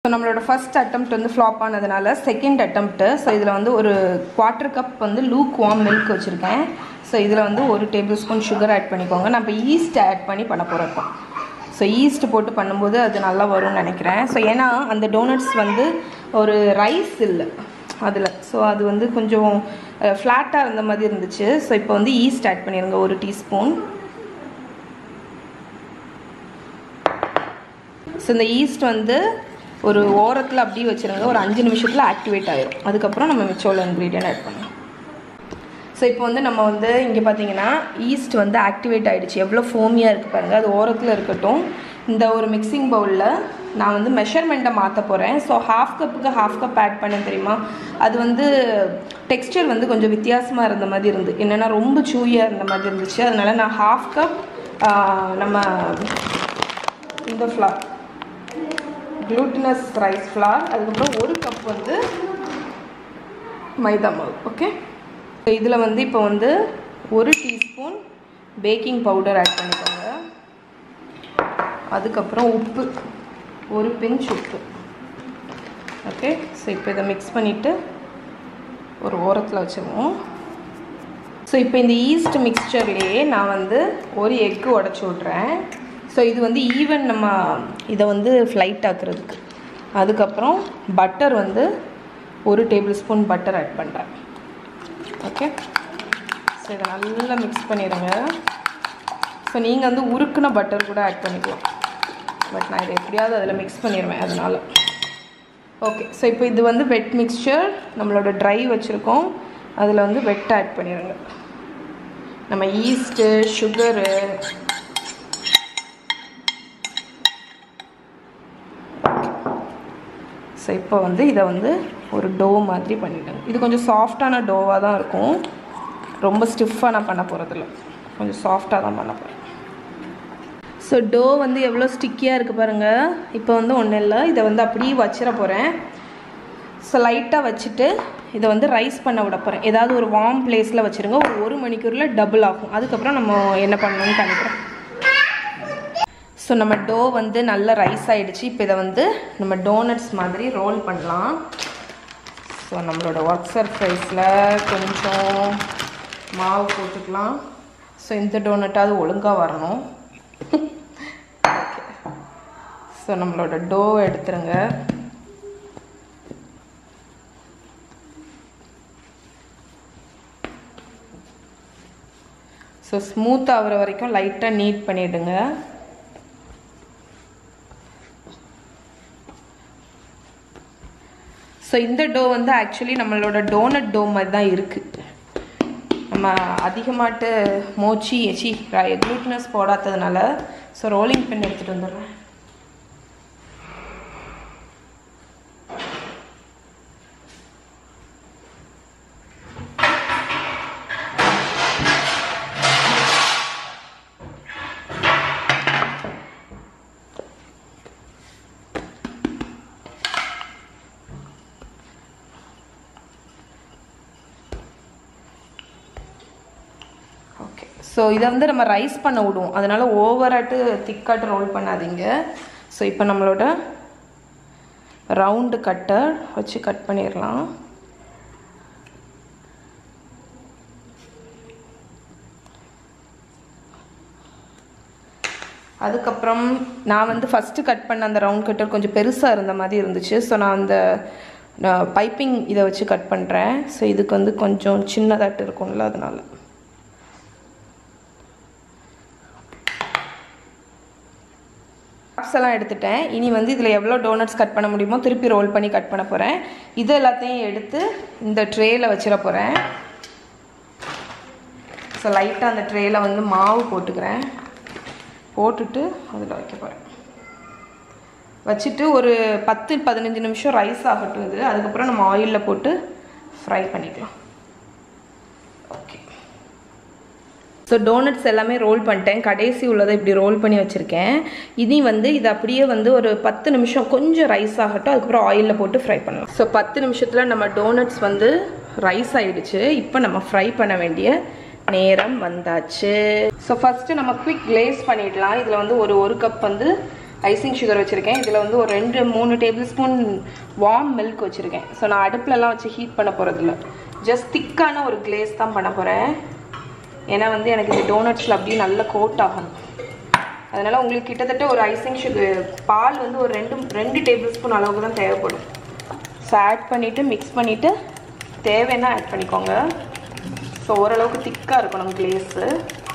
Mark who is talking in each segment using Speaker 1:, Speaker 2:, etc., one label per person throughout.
Speaker 1: so நம்மளோட first attempt வந்து flop ஆனதுனால செகண்ட் அட்டம்ப்ட்டு ஸோ இதில் வந்து ஒரு குவார்ட்டர் கப் வந்து லூக் வார்ம் மில்க் வச்சுருக்கேன் ஸோ இதில் வந்து ஒரு டேபிள் ஸ்பூன் சுகர் ஆட் பண்ணிக்கோங்க நம்ம ஈஸ்ட் ஆட் பண்ணி பண்ண போகிறோம் இப்போ ஸோ ஈஸ்ட் போட்டு பண்ணும்போது அது நல்லா வரும்னு நினைக்கிறேன் ஸோ ஏன்னா அந்த டோனட்ஸ் வந்து ஒரு ரைஸ் இல்லை அதில் ஸோ அது வந்து கொஞ்சம் ஃப்ளாட்டாக இருந்த மாதிரி இருந்துச்சு ஸோ இப்போ வந்து ஈஸ்ட் ஆட் பண்ணிடுங்க ஒரு டீஸ்பூன் ஸோ இந்த ஈஸ்ட் வந்து ஒரு ஓரத்தில் அப்படியே வச்சுருங்க ஒரு அஞ்சு நிமிஷத்தில் ஆக்டிவேட் ஆயிடும் அதுக்கப்புறம் நம்ம மிச்சம் உள்ள இன்க்ரீடியன்ட் ஆட் பண்ணலாம் ஸோ இப்போ வந்து நம்ம வந்து இங்கே பார்த்தீங்கன்னா ஈஸ்ட் வந்து ஆக்டிவேட் ஆகிடுச்சு எவ்வளோ ஃபோமியாக இருக்குது பாருங்கள் அது ஓரத்தில் இருக்கட்டும் இந்த ஒரு மிக்சிங் பவுலில் நான் வந்து மெஷர்மெண்ட்டை மாற்ற போகிறேன் ஸோ ஹாஃப் கப்புக்கு ஹாஃப் கப் ஆட் பண்ணேன் தெரியுமா அது வந்து டெக்ஸ்டர் வந்து கொஞ்சம் வித்தியாசமாக இருந்த மாதிரி இருந்து என்னென்னா ரொம்ப சூயாக இருந்த மாதிரி இருந்துச்சு அதனால நான் ஹாஃப் கப் நம்ம இந்த ஃப்ளார் குளூட்டினஸ் ரைஸ் ஃப்ளார் அதுக்கப்புறம் ஒரு கப் வந்து மைதா மாவு ஓகே இதில் வந்து இப்போ வந்து ஒரு டீஸ்பூன் பேக்கிங் பவுடர் ஆட் பண்ணிக்கோங்க அதுக்கப்புறம் உப்பு ஒரு பிஞ்ச் உப்பு ஓகே ஸோ இப்போ இதை மிக்ஸ் பண்ணிவிட்டு ஒரு ஓரத்தில் வச்சுருவோம் ஸோ இப்போ இந்த ஈஸ்ட் மிக்ஸ்சர்லேயே நான் வந்து ஒரு எக்கு உடச்சி விட்றேன் ஸோ இது வந்து ஈவன் நம்ம இதை வந்து ஃப்ளைட் ஆக்குறதுக்கு அதுக்கப்புறம் பட்டர் வந்து ஒரு டேபிள் ஸ்பூன் பட்டர் ஆட் பண்ணுறேன் ஓகே ஸோ இதை நல்லா மிக்ஸ் பண்ணிடுங்க ஸோ நீங்கள் வந்து உருக்குன பட்டர் கூட ஆட் பண்ணிக்கலாம் பட் நான் இதை எப்படியாவது அதில் மிக்ஸ் பண்ணிடுவேன் அதனால் ஓகே ஸோ இப்போ இது வந்து வெட் மிக்ஸ்சர் நம்மளோட ட்ரை வச்சுருக்கோம் அதில் வந்து வெட் ஆட் பண்ணிடுங்க நம்ம ஈஸ்ட்டு சுகரு ஸோ இப்போ வந்து இதை வந்து ஒரு டோ மாதிரி பண்ணிவிடுங்க இது கொஞ்சம் சாஃப்டான டோவாக தான் இருக்கும் ரொம்ப ஸ்டிஃபாக நான் பண்ண போகிறதில்ல கொஞ்சம் சாஃப்டாக தான் பண்ண போகிறேன் ஸோ டோ வந்து எவ்வளோ ஸ்டிக்கியாக இருக்குது பாருங்கள் இப்போ வந்து ஒன்றும் இல்லை இதை வந்து அப்படியே வச்சிட போகிறேன் ஸோ லைட்டாக வச்சுட்டு இதை வந்து ரைஸ் பண்ண விட போகிறேன் ஏதாவது ஒரு வார்ம் பிளேஸில் வச்சுருங்க ஒரு ஒரு மணிக்கூரில் டபுள் ஆகும் அதுக்கப்புறம் நம்ம என்ன பண்ணணும்னு காமிக்கிறேன் ஸோ நம்ம டோ வந்து நல்ல ரைஸ் ஆகிடுச்சு இப்போ இதை வந்து நம்ம டோனட்ஸ் மாதிரி ரோல் பண்ணலாம் ஸோ நம்மளோட ஒர்க் சர்ஃபேஸில் கொஞ்சம் மாவு போட்டுக்கலாம் ஸோ இந்த டோனட்டாவது ஒழுங்காக வரணும் ஸோ நம்மளோட டோ எடுத்துருங்க ஸோ ஸ்மூத் ஆகிற வரைக்கும் லைட்டாக நீட் பண்ணிவிடுங்க ஸோ இந்த டோ வந்து ஆக்சுவலி நம்மளோட டோனட் டோ மாதிரி தான் இருக்குது நம்ம அதிகமாட்டு மோச்சி சி குளூட்னஸ் போடாததுனால ஸோ ரோலிங் பின் எடுத்துகிட்டு வந்துடுறேன் ஓகே ஸோ இதை வந்து நம்ம ரைஸ் பண்ண விடுவோம் அதனால் ஓவராட்டு திக்காட்டு ரோல் பண்ணாதீங்க ஸோ இப்போ நம்மளோட ரவுண்டு கட்டர் வச்சு கட் பண்ணிடலாம் அதுக்கப்புறம் நான் வந்து ஃபஸ்ட்டு கட் பண்ண அந்த ரவுண்ட் கட்டர் கொஞ்சம் பெருசாக இருந்த மாதிரி இருந்துச்சு ஸோ நான் அந்த பைப்பிங் இதை வச்சு கட் பண்ணுறேன் ஸோ இதுக்கு வந்து கொஞ்சம் சின்னதாட்டு இருக்கும்ல அதனால டாப்ஸ் எல்லாம் எடுத்துட்டேன் இனி வந்து இதில் எவ்வளோ டோனட்ஸ் கட் பண்ண முடியுமோ திருப்பி ரோல் பண்ணி கட் பண்ண போகிறேன் இது எல்லாத்தையும் எடுத்து இந்த ட்ரேயில் வச்சிட போகிறேன் ஸோ லைட்டாக அந்த ட்ரேயில் வந்து மாவு போட்டுக்கிறேன் போட்டுட்டு அதில் வைக்க போகிறேன் வச்சுட்டு ஒரு பத்து பதினஞ்சு நிமிஷம் ரைஸ் ஆகட்டும் இது அதுக்கப்புறம் நம்ம ஆயிலில் போட்டு ஃப்ரை பண்ணிக்கலாம் ஓகே ஸோ டோனட்ஸ் எல்லாமே ரோல் பண்ணிட்டேன் கடைசி உள்ளதை இப்படி ரோல் பண்ணி வச்சுருக்கேன் இனி வந்து இது அப்படியே வந்து ஒரு பத்து நிமிஷம் கொஞ்சம் ரைஸ் ஆகட்டும் அதுக்கப்புறம் ஆயிலில் போட்டு ஃப்ரை பண்ணலாம் ஸோ பத்து நிமிஷத்தில் நம்ம டோனட்ஸ் வந்து ரைஸ் ஆயிடுச்சு இப்போ நம்ம ஃப்ரை பண்ண வேண்டிய நேரம் வந்தாச்சு ஸோ ஃபஸ்ட்டு நம்ம குவிக் கிளேஸ் பண்ணிடலாம் இதில் வந்து ஒரு ஒரு கப் வந்து ஐசிங் சுகர் வச்சுருக்கேன் இதில் வந்து ஒரு ரெண்டு மூணு டேபிள் ஸ்பூன் வார்ம் மில்க் வச்சுருக்கேன் ஸோ நான் அடுப்புலலாம் வச்சு ஹீட் பண்ண போகிறதில்ல ஜஸ்ட் திக்கான ஒரு கிளேஸ் தான் பண்ண போகிறேன் ஏன்னா வந்து எனக்கு இந்த டோனட்ஸில் அப்படியே நல்ல கோட் ஆகணும் அதனால் உங்களுக்கு கிட்டத்தட்ட ஒரு ஐசிங் சுகர் பால் வந்து ஒரு ரெண்டு ரெண்டு டேபிள் ஸ்பூன் அளவுக்கு தான் தேவைப்படும் ஸோ ஆட் பண்ணிவிட்டு மிக்ஸ் பண்ணிவிட்டு தேவைன்னா ஆட் பண்ணிக்கோங்க ஸோ ஓரளவுக்கு திக்காக இருக்கணும் கிளேஸு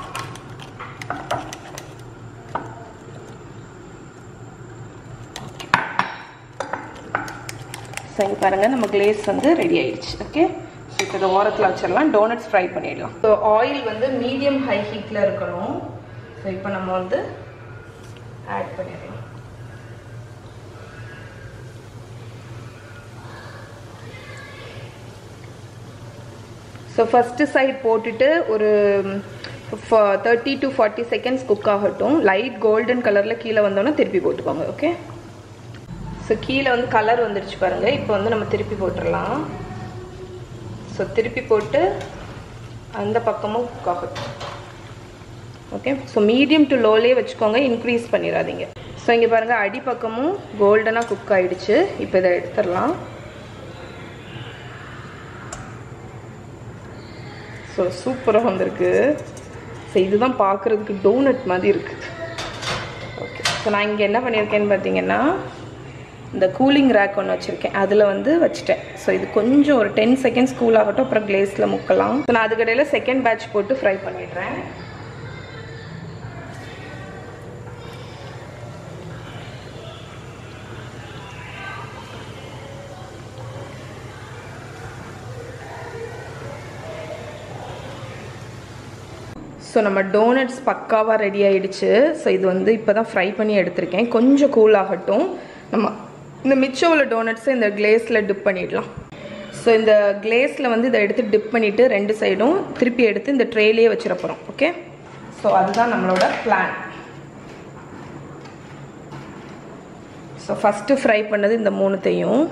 Speaker 1: சரி பாருங்கள் நம்ம கிளேஸ் வந்து ரெடி ஆயிடுச்சு ஓகே ஸோ இப்போ இதை ஓரத்தில் வச்சிடலாம் டோனட்ஸ் ஃப்ரை பண்ணிடலாம் ஸோ ஆயில் வந்து மீடியம் ஹை ஹீட்டில் இருக்கணும் ஸோ இப்போ நம்ம வந்து ஆட் பண்ணிடலாம் ஸோ ஃபஸ்ட்டு சைட் போட்டுட்டு ஒரு thirty to forty seconds cook ஆகட்டும் லைட் கோல்டன் கலரில் கீழே வந்தோன்னே திருப்பி போட்டுக்கோங்க ஓகே ஸோ கீழே வந்து கலர் வந்துடுச்சு பாருங்கள் இப்போ வந்து நம்ம திருப்பி போட்டுடலாம் ஸோ திருப்பி போட்டு அந்த பக்கமும் குக் ஆகட்டும் okay so medium to low வச்சுக்கோங்க இன்க்ரீஸ் பண்ணிடாதீங்க ஸோ இங்கே பாருங்கள் அடிப்பக்கமும் கோல்டனாக குக் ஆகிடுச்சு இப்போ இதை எடுத்துடலாம் ஸோ சூப்பராக வந்திருக்கு ஸோ இதுதான் பார்க்குறதுக்கு டோனட் மாதிரி இருக்குது ஓகே ஸோ நான் இங்கே என்ன பண்ணியிருக்கேன்னு பார்த்தீங்கன்னா இந்த கூலிங் ரேக் ஒன்று வச்சுருக்கேன் அதில் வந்து வச்சுட்டேன் ஸோ இது கொஞ்சம் ஒரு டென் செகண்ட்ஸ் கூல் ஆகட்டும் அப்புறம் கிளேஸில் முக்கலாம் ஸோ நான் அதுக்கடையில் செகண்ட் பேட்ச் போட்டு ஃப்ரை பண்ணிடுறேன் ஸோ நம்ம டோனட்ஸ் பக்காவாக ரெடி ஆயிடுச்சு ஸோ இது வந்து இப்போ தான் ஃப்ரை பண்ணி எடுத்திருக்கேன் கொஞ்சம் கூல் ஆகட்டும் நம்ம இந்த மிச்சம் உள்ள டோனட்ஸை இந்த கிளேஸில் டிப் பண்ணிடலாம் ஸோ இந்த கிளேஸில் வந்து இதை எடுத்து டிப் பண்ணிவிட்டு ரெண்டு சைடும் திருப்பி எடுத்து இந்த ட்ரேலேயே வச்சிட போகிறோம் ஓகே ஸோ அதுதான் நம்மளோட பிளான் ஸோ ஃபஸ்ட்டு ஃப்ரை பண்ணது இந்த மூணுத்தையும்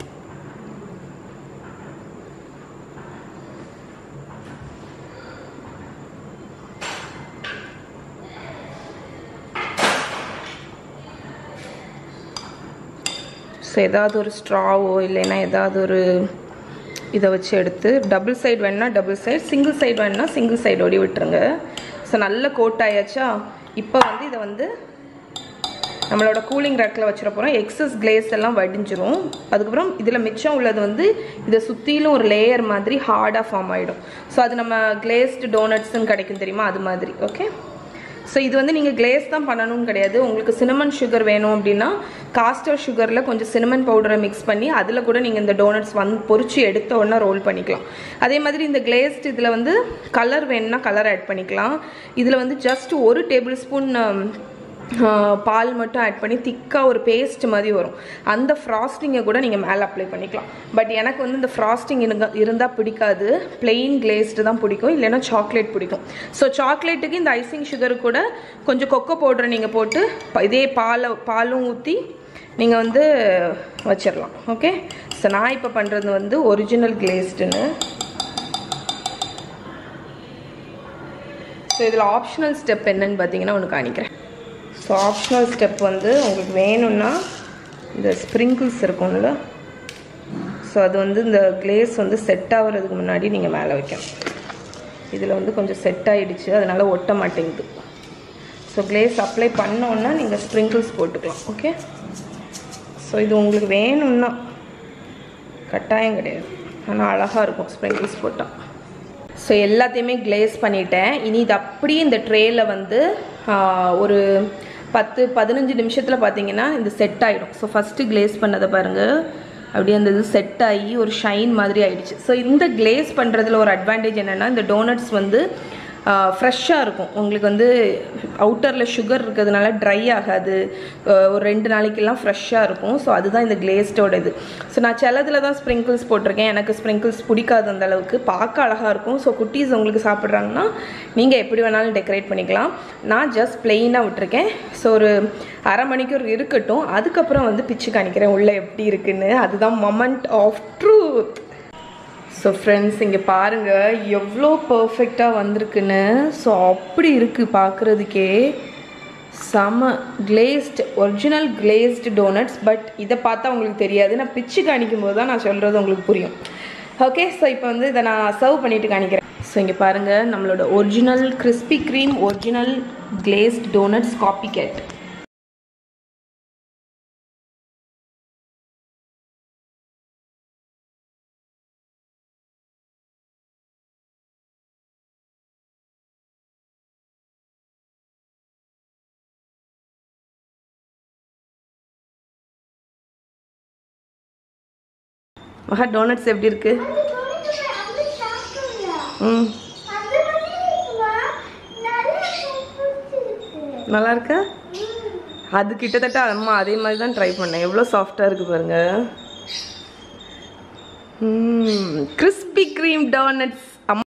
Speaker 1: ஸோ ஏதாவது ஒரு ஸ்ட்ராவோ இல்லைன்னா ஏதாவது ஒரு இதை வச்சு எடுத்து டபுள் சைடு வேணுன்னா டபுள் சைடு சிங்கிள் சைடு வேணுன்னா சிங்கிள் சைடோடி விட்டுருங்க ஸோ நல்ல கோட் ஆயாச்சா இப்போ வந்து இதை வந்து நம்மளோட கூலிங் ரேக்கில் வச்சிட போகிறோம் எக்ஸஸ் கிளேஸ் எல்லாம் வடிஞ்சிரும் அதுக்கப்புறம் இதில் மிச்சம் உள்ளது வந்து இதை சுற்றிலும் ஒரு லேயர் மாதிரி ஹார்டாக ஃபார்ம் ஆகிடும் ஸோ அது நம்ம கிளேஸ்டு டோனட்ஸ்ன்னு கிடைக்கும் தெரியுமா அது மாதிரி ஓகே ஸோ இது வந்து நீங்கள் கிளேஸ் தான் பண்ணணும்னு கிடையாது உங்களுக்கு சினமன் சுகர் வேணும் அப்படின்னா காஸ்டர் சுகரில் கொஞ்சம் சினமன் பவுடரை மிக்ஸ் பண்ணி அதில் கூட நீங்கள் இந்த டோனட்ஸ் வந்து பொறிச்சு எடுத்த உடனே ரோல் பண்ணிக்கலாம் அதே மாதிரி இந்த கிளேஸ்ட் இதில் வந்து கலர் வேணும்னா கலர் ஆட் பண்ணிக்கலாம் இதில் வந்து ஜஸ்ட் ஒரு டேபிள் ஸ்பூன் பால் மட்டும் ஆட் பண்ணி திக்காக ஒரு பேஸ்ட் மாதிரி வரும் அந்த ஃப்ராஸ்டிங்கை கூட நீங்கள் மேலே அப்ளை பண்ணிக்கலாம் பட் எனக்கு வந்து இந்த ஃப்ராஸ்டிங் இருந்தால் பிடிக்காது பிளெயின் கிளேஸ்டு தான் பிடிக்கும் இல்லைன்னா சாக்லேட் பிடிக்கும் ஸோ சாக்லேட்டுக்கு இந்த ஐசிங் சுகர் கூட கொஞ்சம் கொக்கோ பவுடரை நீங்கள் போட்டு இதே பாலை பாலும் ஊற்றி நீங்கள் வந்து வச்சிடலாம் ஓகே ஸோ நான் இப்போ பண்ணுறது வந்து ஒரிஜினல் கிளேஸ்டுன்னு ஸோ இதில் ஆப்ஷனல் ஸ்டெப் என்னன்னு பார்த்தீங்கன்னா ஒன்று காணிக்கிறேன் ஸோ ஆப்ஷனல் ஸ்டெப் வந்து உங்களுக்கு வேணும்னா இந்த ஸ்ப்ரிங்கிள்ஸ் இருக்கும்ல ஸோ அது வந்து இந்த கிளேஸ் வந்து செட் ஆகிறதுக்கு முன்னாடி நீங்கள் மேலே வைக்கணும் இதில் வந்து கொஞ்சம் செட் ஆகிடுச்சு அதனால் ஒட்ட மாட்டேங்குது ஸோ கிளேஸ் அப்ளை பண்ணோன்னா நீங்கள் ஸ்ப்ரிங்கிள்ஸ் போட்டுக்கலாம் ஓகே ஸோ இது உங்களுக்கு வேணும்னா கட்டாயம் கிடையாது ஆனால் அழகாக இருக்கும் ஸ்ப்ரிங்கிள்ஸ் போட்டால் ஸோ எல்லாத்தையுமே கிளேஸ் பண்ணிட்டேன் இனி இது அப்படியே இந்த ட்ரேயில் வந்து ஒரு பத்து பதினஞ்சு நிமிஷத்தில் பார்த்தீங்கன்னா இந்த செட் ஆகிடும் ஸோ ஃபஸ்ட்டு கிளேஸ் பண்ணதை பாருங்கள் அப்படியே அந்த இது செட் ஆகி ஒரு ஷைன் மாதிரி ஆயிடுச்சு ஸோ இந்த கிளேஸ் பண்ணுறதுல ஒரு அட்வான்டேஜ் என்னென்னா இந்த டோனட்ஸ் வந்து ஃப்ரெஷ்ஷாக இருக்கும் உங்களுக்கு வந்து அவுட்டரில் சுகர் இருக்கிறதுனால ட்ரை ஆகாது ஒரு ரெண்டு நாளைக்கெல்லாம் ஃப்ரெஷ்ஷாக இருக்கும் ஸோ அதுதான் இந்த கிளேஸ்டோட இது ஸோ நான் சிலதில் தான் ஸ்ப்ரிங்கிள்ஸ் போட்டிருக்கேன் எனக்கு ஸ்ப்ரிங்கிள்ஸ் பிடிக்காது அந்த அளவுக்கு பார்க்க அழகாக இருக்கும் ஸோ குட்டீஸ் உங்களுக்கு சாப்பிட்றாங்கன்னா நீங்கள் எப்படி வேணாலும் டெக்கரேட் பண்ணிக்கலாம் நான் ஜஸ்ட் பிளெயினாக விட்டுருக்கேன் ஸோ ஒரு அரை மணிக்கூர் இருக்கட்டும் அதுக்கப்புறம் வந்து பிச்சு காணிக்கிறேன் உள்ளே எப்படி இருக்குன்னு அதுதான் moment of truth so friends இங்கே பாருங்கள் எவ்வளோ பர்ஃபெக்டாக வந்திருக்குன்னு ஸோ அப்படி இருக்குது பார்க்குறதுக்கே செம glazed original glazed donuts but இதை பார்த்தா உங்களுக்கு தெரியாது நான் பிச்சு காணிக்கும் போது தான் நான் சொல்கிறது உங்களுக்கு புரியும் ஓகே ஸோ இப்போ வந்து இதை நான் சர்வ் பண்ணிட்டு காணிக்கிறேன் ஸோ இங்கே பாருங்கள் நம்மளோட original Krispy Kreme original glazed donuts copycat மகா டோனட்ஸ் எப்படி இருக்கு ம் நல்லா இருக்கா அது கிட்டத்தட்ட அம்மா அதே மாதிரி தான் ட்ரை பண்ணேன் எவ்வளோ சாஃப்டாக இருக்கு பாருங்க கிறிஸ்பி க்ரீம் டோனட்ஸ்